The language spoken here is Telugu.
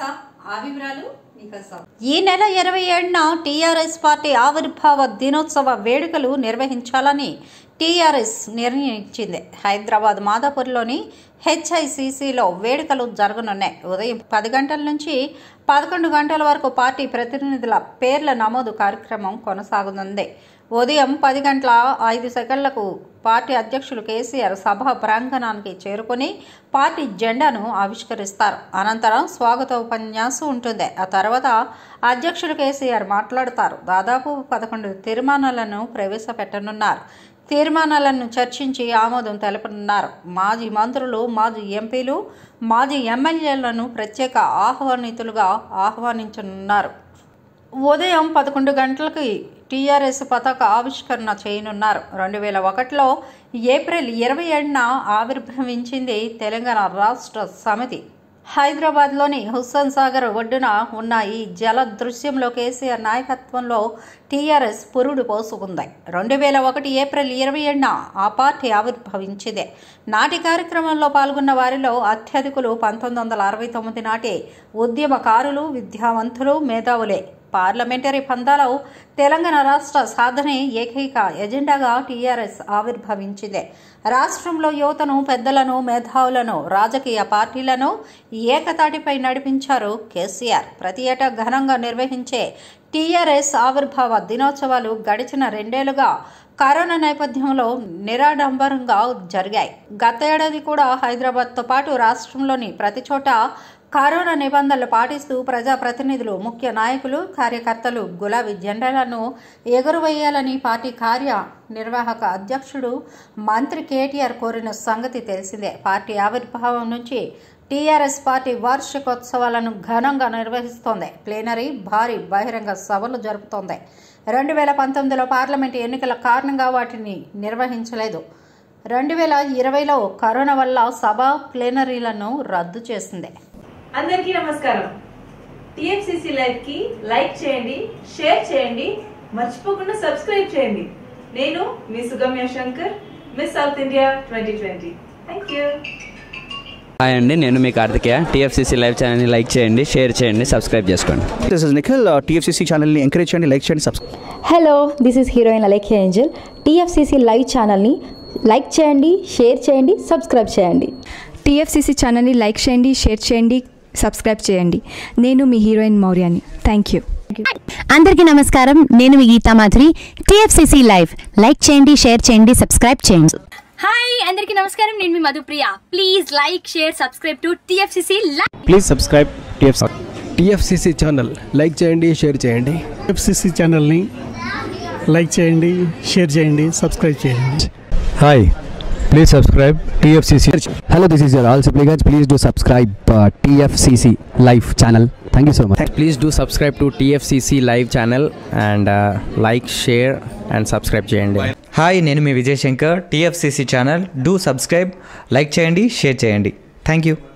తెలుసా ఆ వివరాలు మీకోసం ఈ నెల ఇరవై ఏడున టీఆర్ఎస్ పార్టీ ఆవిర్భావ దినోత్సవ వేడుకలు నిర్వహించాలని టీఆర్ఎస్ నిర్ణయించింది హైదరాబాద్ మాదాపూర్లోని హెచ్ఐసిసిలో వేడుకలు జరగనున్నాయి ఉదయం పది గంటల నుంచి పదకొండు గంటల వరకు పార్టీ ప్రతినిధుల పేర్ల నమోదు కార్యక్రమం కొనసాగుతుంది ఉదయం పది గంటల ఐదు సెకండ్లకు పార్టీ అధ్యక్షులు కేసీఆర్ సభ ప్రాంగణానికి చేరుకుని పార్టీ జెండాను ఆవిష్కరిస్తారు అనంతరం స్వాగత ఉపన్యాసం ఉంటుంది ఆ తర్వాత అధ్యక్షులు కేసీఆర్ మాట్లాడతారు దాదాపు పదకొండు తీర్మానాలను ప్రవేశపెట్టనున్నారు తీర్మానాలను చర్చించి ఆమోదం తెలపనున్నారు మాజీ మంత్రులు మాజీ ఎంపీలు మాజీ ఎమ్మెల్యేలను ప్రత్యేక ఆహ్వానితులుగా ఆహ్వానించనున్నారు ఉదయం పదకొండు గంటలకి టీఆర్ఎస్ పతాక ఆవిష్కరణ చేయనున్నారు రెండు వేల ఒకటిలో ఏప్రిల్ ఇరవై ఏడున ఆవిర్భవించింది తెలంగాణ రాష్ట్ర సమితి హైదరాబాద్లోని హుస్సేన్ సాగర్ ఒడ్డున ఉన్న ఈ జల దృశ్యంలో కేసీఆర్ నాయకత్వంలో టీఆర్ఎస్ పురుడు పోసుకుంది రెండు వేల ఒకటి ఏప్రిల్ ఇరవై ఏడున ఆ పార్టీ ఆవిర్భవించింది నాటి కార్యక్రమంలో పాల్గొన్న వారిలో అత్యధికులు పంతొమ్మిది వందల అరవై తొమ్మిది నాటి ఉద్యమకారులు విద్యావంతులు మేధావులే పార్లమెంటరీ పందాలో తెలంగాణ రాష్ట్ర సాధనే ఏకైక ఎజెండాగా టీఆర్ఎస్ ఆవిర్భవించింది రాష్ట్రంలో యువతను పెద్దలను మేధావులను రాజకీయ పార్టీలను ఏకతాటిపై నడిపించారు కేసీఆర్ ప్రతి ఏటా ఘనంగా నిర్వహించే టీఆర్ఎస్ ఆవిర్భావ దినోత్సవాలు గడిచిన రెండేళ్లుగా కరోనా నేపథ్యంలో నిరాడంబరంగా జరిగాయి గత ఏడాది కూడా హైదరాబాద్తో పాటు రాష్ట్రంలోని ప్రతి చోట కరోనా నిబంధనలు పాటిస్తూ ప్రజాప్రతినిధులు ముఖ్య నాయకులు కార్యకర్తలు గులాబీ జెండాలను ఎగురవేయాలని పార్టీ కార్య నిర్వాహక అధ్యక్షుడు మంత్రి కేటీఆర్ కోరిన సంగతి తెలిసిందే పార్టీ ఆవిర్భావం నుంచి టీఆర్ఎస్ పార్టీ వార్షికోత్సవాలను ఘనంగా నిర్వహిస్తోంది ప్లేనరీ భారీ బహిరంగ సభలు జరుపుతోంది రెండు వేల పంతొమ్మిదిలో పార్లమెంటు ఎన్నికల కారణంగా వాటిని నిర్వహించలేదు రెండు వేల ఇరవైలో కరోనా వల్ల సభ ప్లేనరీలను రద్దు చేసింది అందరికీ నమస్కారం టిఎఫ్సిసి లైవ్ కి లైక్ చేయండి షేర్ చేయండి మర్చిపోకుండా సబ్స్క్రైబ్ చేయండి నేను మీ Sugamya Shankar miss South India twenty twenty thank you hi అండి నేను మీ కార్తికేయ టీఎఫ్సీసీ లైవ్ ఛానల్ని లైక్ చేయండి షేర్ చేయండి సబ్స్క్రైబ్ చేసుకోండి దిస్ ఇస్ నిఖిల్ టీఎఫ్సీసీ ఛానల్ని ఎంకరేజ్ చేయండి లైక్ చేయండి subscribe hello this is heroine Alekhya angel TFCC live ఛానల్ని లైక్ చేయండి షేర్ చేయండి సబ్స్క్రైబ్ చేయండి టీఎఫ్సీసీ ఛానల్ని లైక్ చేయండి షేర్ చేయండి సబ్స్క్రైబ్ చేయండి నేను మీ హీరోయిన్ మౌర్యాని థ్యాంక్ యూ అందరికీ నమస్కారం నేను మీ Geetha Madhuri TFCC live like చేయండి షేర్ చేయండి సబ్స్క్రైబ్ చేయండి హాయ్ అందరికీ నమస్కారం నేను మీ Madhupriya please like share subscribe to TFCC please subscribe TF TFCC channel like చేయండి షేర్ చేయండి ఎఫ్సిసి ఛానల్ని లైక్ చేయండి షేర్ చేయండి సబ్స్క్రైబ్ చేయండి hi please subscribe TFCC hello this is your ఆల్ Sipligunj please do subscribe TFCC live channel thank you so much please do subscribe to TFCC live channel and like share and subscribe చేయండి హాయ్ నేను మీ Vijay Shankar TFCC channel do subscribe like చేయండి షేర్ చేయండి థ్యాంక్ యూ